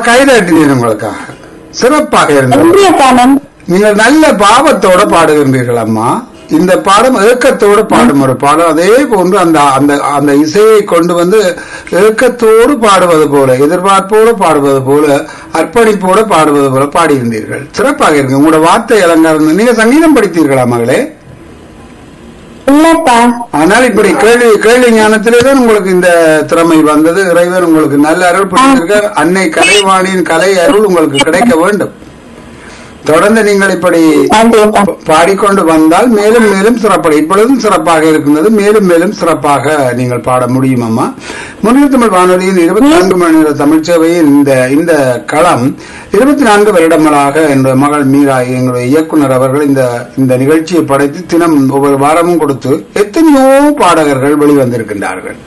கைதட்டினேன் உங்களுக்காக சிறப்பாக இருந்தது நன்றியப்பா நன்றி நீங்கள் நல்ல பாவத்தோட பாடுகின்றீர்கள் அம்மா இந்த பாடம் ஏக்கத்தோடு பாடும் ஒரு பாடம் அதே போன்று அந்த அந்த அந்த இசையை கொண்டு வந்து ஏக்கத்தோடு பாடுவது போல எதிர்பார்ப்போடு பாடுவது போல அர்ப்பணிப்போடு பாடுவது போல பாடியிருந்தீர்கள் சிறப்பாக இருக்கு உங்களோட வார்த்தை அலங்காரம் நீங்க சங்கீதம் படித்தீர்களா மகளே இல்லப்பா ஆனால் இப்படி கேள்வி கேள்வி ஞானத்திலே தான் உங்களுக்கு இந்த திறமை வந்தது இறைவன் உங்களுக்கு நல்ல அருள் புரிந்திருக்கார் அன்னை கலைவாணியின் கலை அருள் உங்களுக்கு கிடைக்க வேண்டும் தொடர்ந்து நீங்கள் இப்படி நன்றியப்பா பாடிக்கொண்டு வந்தால் மேலும் மேலும் சிறப்படை இப்பொழுதும் சிறப்பாக இருக்கின்றது மேலும் மேலும் சிறப்பாக நீங்கள் பாட முடியும் அம்மா முன்னில் தமிழ் வானொலியின் இருபத்தி நான்கு மணி நேர தமிழ் சேவையில் இந்த இந்த களம் இருபத்தி நான்கு வருடங்களாக என்ற மகள் மீரா எங்களுடைய இயக்குனர் அவர்கள் இந்த இந்த நிகழ்ச்சியை படைத்து தினம் ஒவ்வொரு வாரமும் கொடுத்து எத்தனையோ பாடகர்கள் வெளிவந்திருக்கின்றார்கள்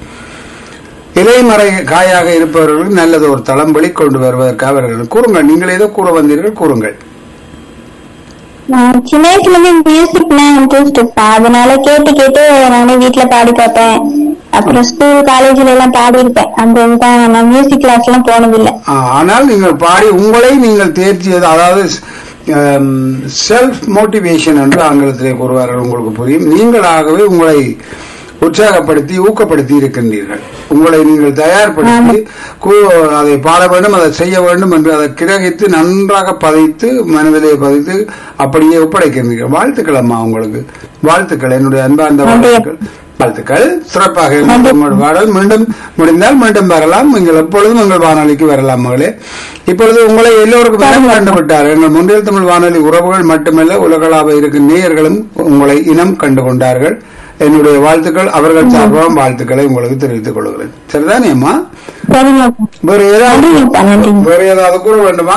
இலைமறை காயாக இருப்பவர்களுக்கு நல்லது ஒரு தளம் வெளிக்கொண்டு வருவதற்கு அவர்கள் கூறுங்கள் நீங்கள் ஏதோ கூற வந்தீர்கள் கூறுங்கள் நான் சின்ன வயசுல இருந்து மியூசிக்னா இன்ட்ரெஸ்ட் அதனால கேட்டு கேட்டு நானே வீட்ல பாடி பார்ப்பேன் அப்புறம் ஸ்கூல் காலேஜ்ல எல்லாம் பாடி இருப்பேன் அந்த இதுதான் நான் மியூசிக் கிளாஸ் எல்லாம் போனதில்லை ஆ, ஆனால் நீங்கள் பாடி உங்களை நீங்கள் தேர்ச்சியது அதாவது செல்ஃப் மோட்டிவேஷன் என்று ஆங்கிலத்திலே கூறுவார்கள் உங்களுக்கு புரியும் நீங்களாகவே உங்களை உற்சாகப்படுத்தி ஊக்கப்படுத்தி இருக்கின்றீர்கள் உங்களை நீங்கள் தயார்படுத்தி கூ- அதை பாட வேண்டும் அதை செய்ய வேண்டும் என்று அதை கிரகித்து நன்றாக பதித்து மனதிலே பதித்து அப்படியே ஒப்படைக்கின்றீர்கள் வாழ்த்துக்கள் அம்மா உங்களுக்கு வாழ்த்துக்கள் என்னுடைய அன்பார்ந்த வாழ்த்துக்கள் வாழ்த்துக்கள் சிறப்பாக இருந்த உங்கள் பாடல் மீண்டும் முடிந்தால் மீண்டும் வரலாம் நீங்கள் எப்பொழுதும் உங்கள் வானொலிக்கு வரலாம் மகளே இப்பொழுது உங்களை எல்லோருக்கும் இனம் கண்டு விட்டார் எங்கள் முன்னில் தமிழ் வானொலி உறவுகள் மட்டுமல்ல உலகளாவ இருக்கும் நேயர்களும் உங்களை இனம் கண்டு கொண்டார்கள் என்னுடைய வாழ்த்துக்கள் அவர்கள் சார்பாக வாழ்த்துக்களை உங்களுக்கு தெரிவித்துக் கொள்கிறேன் சரிதானே அம்மா சரிங்கப்பா வேறு ஏதாவது நன்றிங்கப்பா நன்றிங்க வேறு ஏதாவது கூற வேண்டுமா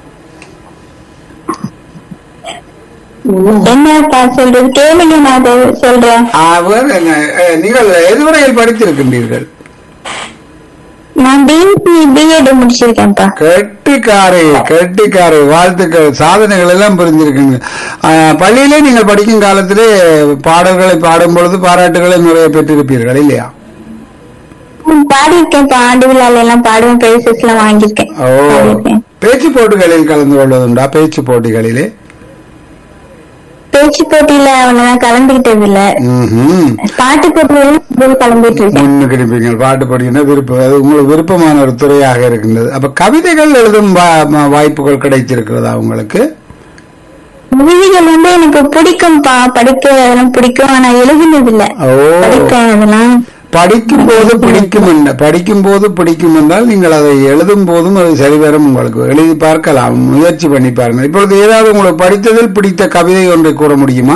என்னப்பா சொல்றது கேளுங்க நான் அதை சொல்றேன் அவர் என்ன, அஹ், நீங்கள் எதுவரையில் படித்திருக்கின்றீர்கள் நான் பிஎஸ்சி பிஎட் முடிச்சிருக்கேன்ப்பா கெட்டிக்காரை கெட்டிக்காரை வாழ்த்துக்கள் சாதனைகள் எல்லாம் புரிஞ்சிருக்குங்க ஆஹ், பள்ளியிலே நீங்கள் படிக்கும் காலத்திலே பாடல்களை பாடும் பொழுது பாராட்டுகளை நிறைய பெற்றிருப்பீர்கள் இல்லையா பாடியிருக்கேன்ப்பா ஆண்டு விழால எல்லாம் பாடுவேன் பிரைசஸ் எல்லாம் வாங்கியிருக்கேன் ஓ பாடியிருக்கேன். பேச்சு போட்டிகளில் கலந்து கொள்வதுண்டா பேச்சு போட்டிகளிலே பேச்சு போட்டியில அவனெல்லாம் கலந்துகிட்டது இல்ல ம்ஹும். பாட்டு போட்டியில கலந்துட்டு இருக்கேன் முன்னுக்கு இருப்பீங்க பாட்டு படிக்கின்ற விருப்பம் அது உங்களுக்கு விருப்பமான ஒரு துறையாக இருக்கின்றது அப்ப கவிதைகள் எழுதும் வா- ம- வாய்ப்புகள் கிடைத்திருக்கிறதா உங்களுக்கு மொழிகள் வந்து எனக்கு பிடிக்கும்பா படிக்க அதெல்லாம் பிடிக்கும் ஆனா எழுதுனது இல்ல ஓ படிப்பேன் அதெல்லாம் படிக்கும் போது பிடிக்கும் என்ன படிக்கும் போது பிடிக்கும் என்றால் நீங்கள் அதை எழுதும் போதும் அது சரிவரும் உங்களுக்கு எழுதி பார்க்கலாம் முயற்சி பண்ணி பாருங்கள் இப்பொழுது ஏதாவது உங்களுக்கு படித்ததில் பிடித்த கவிதை ஒன்றை கூற முடியுமா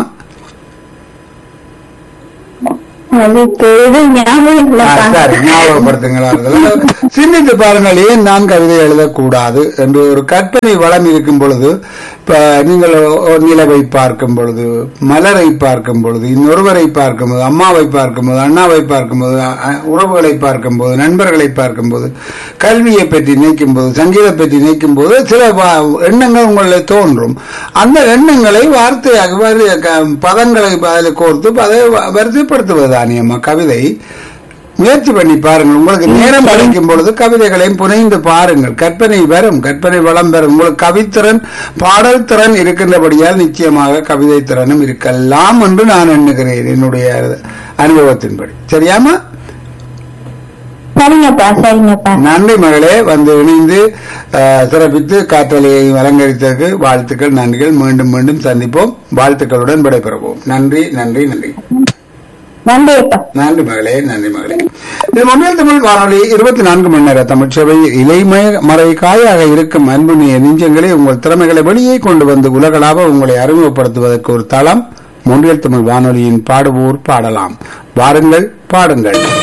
அது இப்ப எதுவும் ஞாபகம் ஆ, இல்லப்பா சரி ஞாபகப்படுத்துங்களா சிந்தித்து பாருங்கள் ஏன் நான் கவிதை எழுதக்கூடாது என்று ஒரு கற்பனை வளம் இருக்கும் பொழுது இப்ப நீங்கள் ஒ- நிலவை பார்க்கும் பொழுது மலரை பார்க்கும் பொழுது இன்னொருவரை பார்க்கும்போது அம்மாவை பார்க்கும்போது அண்ணாவை பார்க்கும்போது அ- அ- உறவுகளை பார்க்கும்போது நண்பர்களை பார்க்கும்போது கல்வியை பற்றி நினைக்கும் போது சங்கீதத்தை பற்றி நினைக்கும் போது சில வா- எண்ணங்கள் உங்களில் தோன்றும் அந்த எண்ணங்களை வார்த்தையாக வரி- க- பதங்களை அதில் கோர்த்து அதை வ- வரிசைப்படுத்துவது தானியம்மா கவிதை முயற்சி பண்ணி பாருங்கள் உங்களுக்கு நேரம் கிடைக்கும் பொழுது கவிதைகளையும் புனைந்து பாருங்கள் கற்பனை வரும் கற்பனை வளம் வரும் உங்களுக்கு கவித்திறன் பாடல் திறன் இருக்கின்றபடியால் நிச்சயமாக கவிதை திறனும் இருக்கலாம் என்று நான் எண்ணுகிறேன் என்னுடைய அனுபவத்தின்படி சரியாமா சரிங்கப்பா சரிங்கப்பா நன்றி மகளே வந்து இணைந்து அஹ், சிறப்பித்து காற்றலையை அலங்கரித்ததற்கு வாழ்த்துக்கள் நன்றிகள் மீண்டும் மீண்டும் சந்திப்போம் வாழ்த்துக்களுடன் விடைபெறுவோம் நன்றி நன்றி நன்றி நன்றிப்பா நன்றி மகளே நன்றி மகளே இது மொபைல் தமிழ் வானொலி இருபத்தி நான்கு மணி நேர தமிழ்ச்சபை இலைமய மறை காயாக இருக்கும் அன்புடைய நெஞ்சங்களை உங்கள் திறமைகளை வெளியே கொண்டு வந்து உலகளாக உங்களை அறிமுகப்படுத்துவதற்கு ஒரு தளம் மொழியல் தமிழ் வானொலியின் பாடுவோர் பாடலாம் வாருங்கள் பாடுங்கள்